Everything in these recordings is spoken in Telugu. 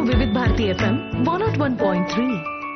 వివిధ Bharati FM one nought one point three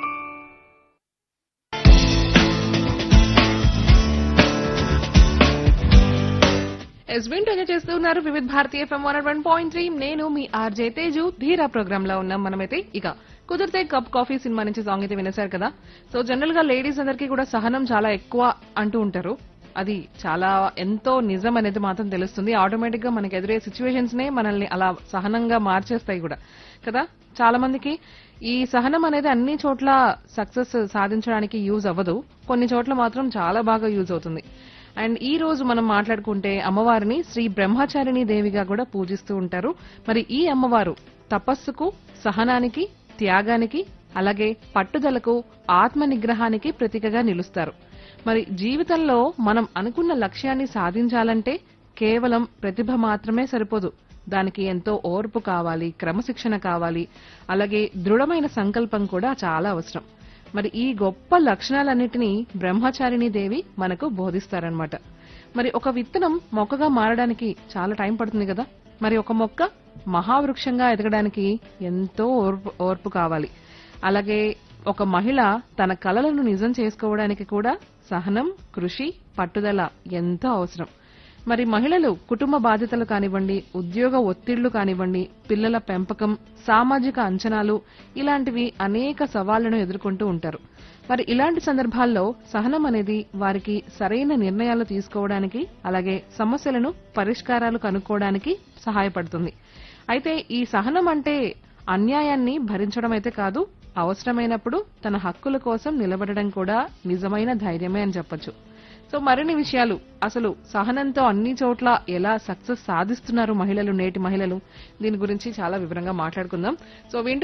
ఎస్బిన్ టెన్ చేస్తూ ఉన్నారు Vividh Bharati FM one one point three నేను మీ ఆర్జే తేజు ధీరా ప్రోగ్రామ్ లో ఉన్నాం మనమైతే ఇక కుదిరితే కప్ కాఫీ సినిమా నుంచి సాంగ్ అయితే వినేశారు కదా సో జనరల్ గా లేడీస్ అందరికీ కూడా సహనం చాలా ఎక్కువ అంటూ ఉంటారు అది చాలా ఎంతో నిజం అనేది మాత్రం తెలుస్తుంది ఆటోమేటిక్ గా మనకి ఎదురే సిచ్యువేషన్స్ నే మనల్ని అలా సహనంగా మార్చేస్తాయి కూడా కదా చాలా మందికి ఈ సహనం అనేది అన్ని చోట్ల సక్సెస్ సాధించడానికి యూజ్ అవ్వదు కొన్ని చోట్ల మాత్రం చాలా బాగా యూజ్ అవుతుంది అండ్ ఈ రోజు మనం మాట్లాడుకుంటే అమ్మవారిని శ్రీ బ్రహ్మచారిణి దేవిగా కూడా పూజిస్తూ ఉంటారు మరి ఈ అమ్మవారు తపస్సుకు సహనానికి త్యాగానికి అలాగే పట్టుదలకు ఆత్మ నిగ్రహానికి ప్రతీకగా నిలుస్తారు మరి జీవితంలో మనం అనుకున్న లక్ష్యాన్ని సాధించాలంటే కేవలం ప్రతిభ మాత్రమే సరిపోదు దానికి ఎంతో ఓర్పు కావాలి క్రమశిక్షణ కావాలి అలాగే దృఢమైన సంకల్పం కూడా చాలా అవసరం మరి ఈ గొప్ప లక్షణాలన్నిటినీ బ్రహ్మచారిణి దేవి మనకు బోధిస్తారనమాట మరి ఒక విత్తనం మొక్కగా మారడానికి చాలా టైం పడుతుంది కదా మరి ఒక మొక్క మహావృక్షంగా ఎదగడానికి ఎంతో ఓర్పు ఓర్పు కావాలి అలాగే ఒక మహిళ తన కలలను నిజం చేసుకోవడానికి కూడా సహనం కృషి పట్టుదల ఎంతో అవసరం మరి మహిళలు కుటుంబ బాధ్యతలు కానివ్వండి ఉద్యోగ ఒత్తిళ్లు కానివ్వండి పిల్లల పెంపకం సామాజిక అంచనాలు ఇలాంటివి అనేక సవాళ్లను ఎదుర్కొంటూ ఉంటారు మరి ఇలాంటి సందర్భాల్లో సహనం అనేది వారికి సరైన నిర్ణయాలు తీసుకోవడానికి అలాగే సమస్యలను పరిష్కారాలు కనుక్కోవడానికి సహాయపడుతుంది అయితే ఈ సహనం అంటే అన్యాయాన్ని భరించడం అయితే కాదు అవసరమైనప్పుడు తన హక్కుల కోసం నిలబడడం కూడా నిజమైన ధైర్యమే అని చెప్పొచ్చు సో మరిన్ని విషయాలు అసలు సహనంతో అన్ని చోట్ల ఎలా సక్సెస్ సాధిస్తున్నారు మహిళలు నేటి మహిళలు దీని గురించి చాలా వివరంగా మాట్లాడుకుందాం సో వింటూ